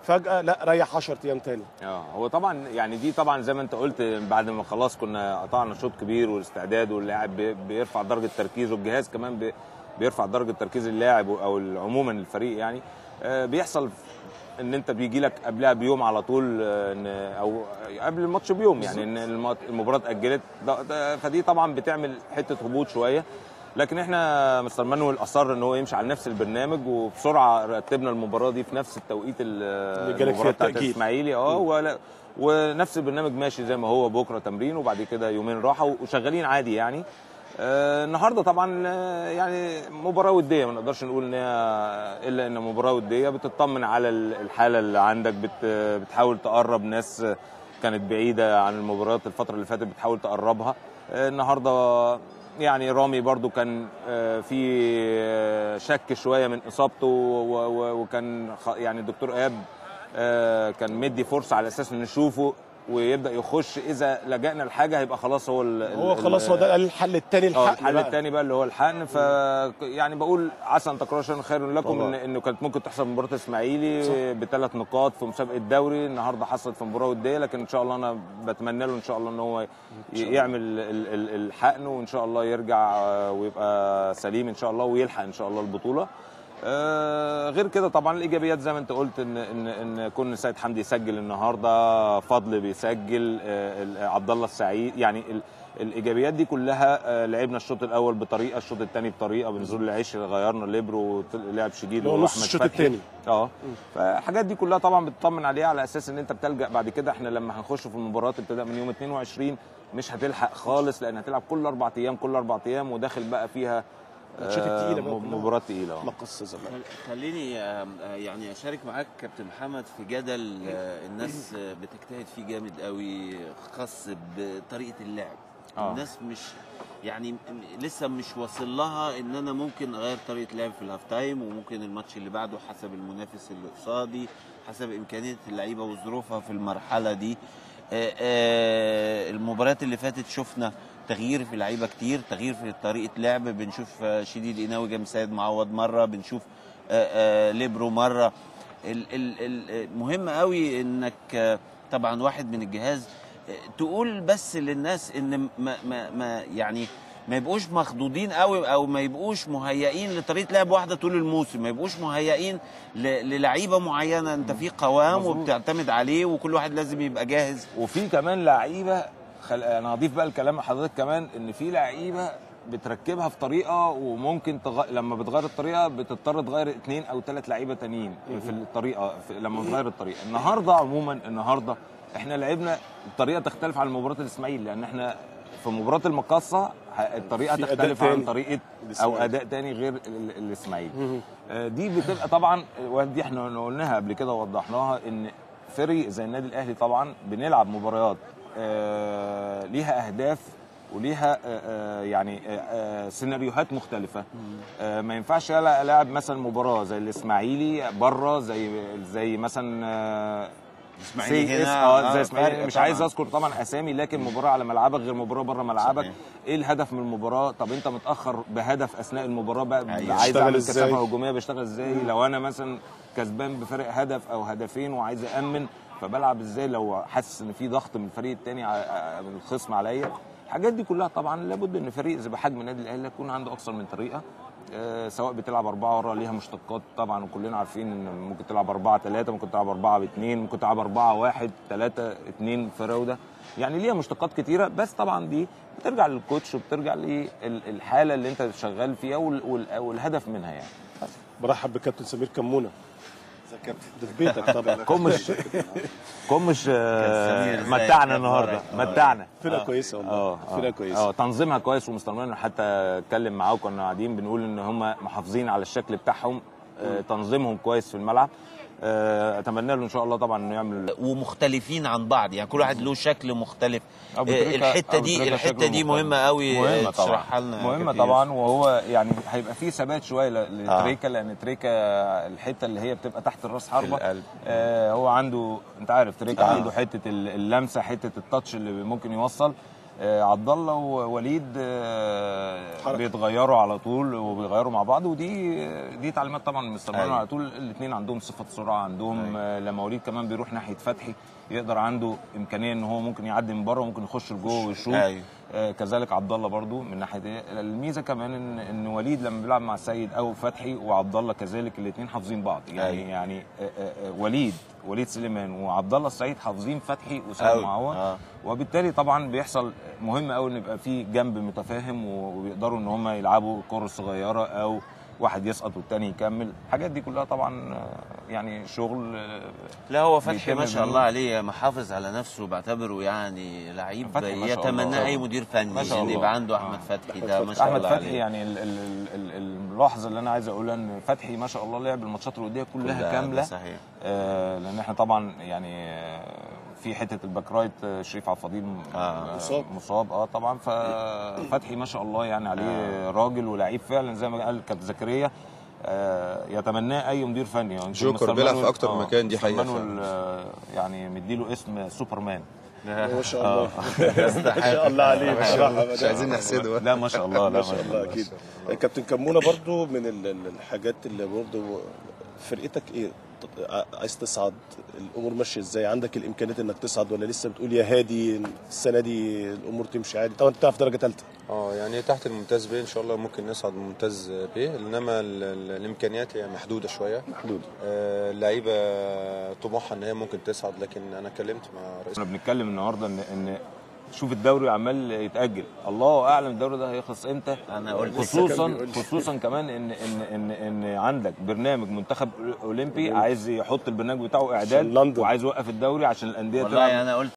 فجاه لا ريح 10 ايام تاني اه هو طبعا يعني دي طبعا زي ما انت قلت بعد ما خلاص كنا قطعنا شوط كبير والاستعداد واللاعب بي- بيرفع درجه تركيزه والجهاز كمان بي- بيرفع درجه تركيز اللاعب او عموما الفريق يعني آه، بيحصل ان انت بيجي لك قبلها بيوم على طول آه، ان او قبل الماتش بيوم يعني ان الم- المباراه اتاجلت ده- ده- فدي طبعا بتعمل حته هبوط شويه لكن احنا مستر مانويل اصر ان هو يمشي على نفس البرنامج وبسرعه رتبنا المباراه دي في نفس التوقيت ال- اللي جالك المباراه فيها بتاعت التأجيل. الاسماعيلي اه ولا ونفس البرنامج ماشي زي ما هو بكره تمرين وبعد كده يومين راحه وشغالين عادي يعني آه النهارده طبعا آه، يعني مباراه وديه ما نقدرش نقول ان هي الا ان مباراه وديه بتطمن على ال- الحاله اللي عندك بت بتحاول تقرب ناس كانت بعيده عن المباريات الفتره اللي فاتت بتحاول تقربها آه النهارده يعني رامي برضو كان آه، في آه، شك شويه من اصابته و- و- وكان خ- يعني الدكتور اياب آه، كان مدي فرصه على اساس ان نشوفه ويبدا يخش اذا لجأنا لحاجه هيبقى خلاص هو ال- هو ال- خلاص هو ده الحل التاني اه الحق الحل الثاني بقى اللي هو الحقن ف يعني بقول عسى ان تكرهوا شيئا خير لكم طبعا. إن انه كانت ممكن تحصل مباراه الاسماعيلي بثلاث نقاط في مسابقه الدوري النهارده حصلت في مباراه وديه لكن ان شاء الله انا بتمنى له ان شاء الله ان هو ي- يعمل ال- ال- الحقن وان شاء الله يرجع آه، ويبقى سليم ان شاء الله ويلحق ان شاء الله البطوله آه، غير كده طبعا الايجابيات زي ما انت قلت ان ان ان كون سيد حمدي يسجل النهارده فضل بيسجل آه، ال- عبد الله السعيد يعني ال- الايجابيات دي كلها آه، لعبنا الشوط الاول بطريقه الشوط الثاني بطريقه بنزول العيش غيرنا ليبرو لعب شديد اللي هو نص واحمد الشوط فتحي. التاني. اه فالحاجات دي كلها طبعا بتطمن عليها على اساس ان انت بتلجا بعد كده احنا لما هنخش في المباراه ابتداء من يوم 22 مش هتلحق خالص لان هتلعب كل اربع ايام كل اربع ايام وداخل بقى فيها الماتشات التقيلة بقى آه، كلها. مباراه تقيله آه. مقص زمان خل- خليني آم، آه، يعني اشارك معاك كابتن محمد في جدل آه، الناس آه، بتجتهد فيه جامد قوي خاص بطريقه اللعب آه. الناس مش يعني م- لسه مش واصل لها ان انا ممكن اغير طريقه لعب في الهاف تايم وممكن الماتش اللي بعده حسب المنافس اللي قصادي حسب امكانيه اللعيبه وظروفها في المرحله دي آه، آه، المباريات اللي فاتت شفنا تغيير في لعيبه كتير تغيير في طريقه لعب بنشوف آه، شديد قناوي جنب سيد معوض مره بنشوف آه، آه، ليبرو مره ال- ال- ال- مهم قوي انك آه، طبعا واحد من الجهاز آه، تقول بس للناس ان ما, ما, ما يعني ما يبقوش مخضوضين قوي او ما يبقوش مهيئين لطريقه لعب واحده طول الموسم ما يبقوش مهيئين ل- للعيبه معينه انت في قوام مظبوط. وبتعتمد عليه وكل واحد لازم يبقى جاهز وفي كمان لعيبه خل... انا هضيف بقى الكلام لحضرتك كمان ان في لعيبه بتركبها في طريقه وممكن تغ... لما بتغير الطريقه بتضطر تغير اثنين او ثلاث لعيبه تانيين في الطريقه في... لما بتغير الطريقه النهارده عموما النهارده احنا لعبنا الطريقه تختلف عن مباراه الاسماعيلي لان احنا في مباراه المقاصه ه- الطريقه في أداء تختلف عن تاني. طريقه او الإسماعيلي. اداء تاني غير ال- الاسماعيلي آه، دي بتبقى طبعا ودي احنا قلناها قبل كده ووضحناها ان فريق زي النادي الاهلي طبعا بنلعب مباريات آه، ليها اهداف وليها آه، آه، يعني آه، آه، سيناريوهات مختلفه آه، ما ينفعش ألا- العب مثلا مباراه زي الاسماعيلي بره زي زي مثلا آه، الإسماعيلي سي اس هنا، اه آه، زي اسماعيلي فرق مش طبعاً. عايز اذكر طبعا اسامي لكن مباراه على ملعبك غير مباراه بره ملعبك صحيح. ايه الهدف من المباراه طب انت متاخر بهدف اثناء المباراه بقى أيوة. عايز بتشتغل اعمل إزاي؟ كثافه هجوميه بشتغل ازاي لو انا مثلا كسبان بفرق هدف او هدفين وعايز امن فبلعب ازاي لو حاسس ان في ضغط من الفريق الثاني من الخصم عليا الحاجات دي كلها طبعا لابد ان فريق زي بحجم النادي الاهلي يكون عنده اكثر من طريقه آه، سواء بتلعب أربعة ورا ليها مشتقات طبعا وكلنا عارفين ان ممكن تلعب أربعة ثلاثة ممكن تلعب أربعة باثنين ممكن تلعب أربعة واحد ثلاثة اثنين فراودة يعني ليها مشتقات كتيرة بس طبعا دي بترجع للكوتش وبترجع للحالة اللي انت شغال فيها وال- وال- والهدف منها يعني برحب بكابتن سمير كمونه ده في بيتك طبعا كومش كومش آه، سمير، ازيك؟ متعنا أخبارك؟ النهارده آه. متعنا فرقه كويسه والله اه فرقه اه كويسه اه تنظيمها كويس ومستمرين حتى اتكلم معاه وكنا قاعدين بنقول ان هم محافظين على الشكل بتاعهم آه تنظيمهم كويس في الملعب آه اتمنى له ان شاء الله طبعا انه يعمل ومختلفين عن بعض يعني كل واحد له شكل مختلف أبو آه، تريكة- الحته أبو دي تريكة الحته شكله دي مختلف. مهمه قوي مهمه طبعا تشرحها لنا مهمه كتير. طبعا وهو يعني هيبقى فيه ثبات شويه ل- لتريكا لان تريكا الحته اللي هي بتبقى تحت الراس حربه القلب. آه هو عنده انت عارف تريكا آه. عنده حته ال- اللمسه حته التاتش اللي ممكن يوصل آه، عبد الله ووليد آه، حركة. بيتغيروا على طول وبيغيروا مع بعض ودي دي تعليمات طبعا من مستر مانويل أيوة. على طول الاثنين عندهم صفه سرعه عندهم آه، لما وليد كمان بيروح ناحيه فتحي يقدر عنده امكانيه ان هو ممكن يعدي من بره وممكن يخش لجوه ويشوط أيوة. آه، كذلك عبد الله برضو من ناحيه دي الميزه كمان ان ان وليد لما بيلعب مع السيد او فتحي وعبد الله كذلك الاثنين حافظين بعض يعني أيوة. يعني آه، آه، آه، وليد وليد سليمان وعبد الله السعيد حافظين فتحي وسام أوي. معوض آه. وبالتالي طبعا بيحصل مهم قوي ان يبقى في جنب متفاهم وبيقدروا ان هم يلعبوا الكره الصغيره او واحد يسقط والتاني يكمل الحاجات دي كلها طبعا آه، يعني شغل آه، لا هو فتحي بيتم ما شاء بنوه. الله عليه محافظ على نفسه بعتبره يعني لعيب فتحي ما شاء يتمناه الله. اي مدير ما فني شاء ان الله. يبقى عنده آه. احمد فتحي أحمد ده ما شاء احمد الله فتحي عليه يعني ال- ال- ال- الملاحظه اللي انا عايز اقولها ان فتحي ما شاء الله لعب الماتشات الوديه كلها ده- كامله ده صحيح آه، لان احنا طبعا يعني آه، في حته الباك رايت آه، شريف عبد الفضيل م- آه. آه، مصاب. مصاب اه طبعا ففتحي ما شاء الله يعني عليه راجل ولعيب فعلا زي ما قال كابتن زكريا آه، يتمناه اي مدير فني يعني يمكن جوكر مستر بيلعب في مانويل- أكتر من آه، مكان، دي مستر حقيقة مانويل، آه، يعني مديله اسم سوبرمان ما شاء الله يستحق. ما شاء الله عليه بصراحه مش عايزين نحسده لا ما شاء الله لا ما شاء الله اكيد كابتن كمونه برضو من ال- ال- الحاجات اللي برضو فرقتك ايه ع- عايز تصعد الامور ماشيه ازاي عندك الامكانيات انك تصعد ولا لسه بتقول يا هادي السنه دي الامور تمشي عادي طبعا انت بتلعب في درجه ثالثه اه يعني تحت الممتاز ب ان شاء الله ممكن نصعد ممتاز ب انما ال- ال- الامكانيات هي محدوده شويه محدود آه، اللعيبه طموحها ان هي ممكن تصعد لكن انا كلمت مع رئيس احنا بنتكلم النهارده ان ان شوف الدوري عمال يتاجل الله اعلم الدوري ده هيخلص امتى أنا قلت خصوصا بيقول لي. خصوصا كمان ان ان ان ان عندك برنامج منتخب اولمبي عايز يحط البرنامج بتاعه اعداد لندن. وعايز يوقف الدوري عشان الانديه والله تلعب انا قلت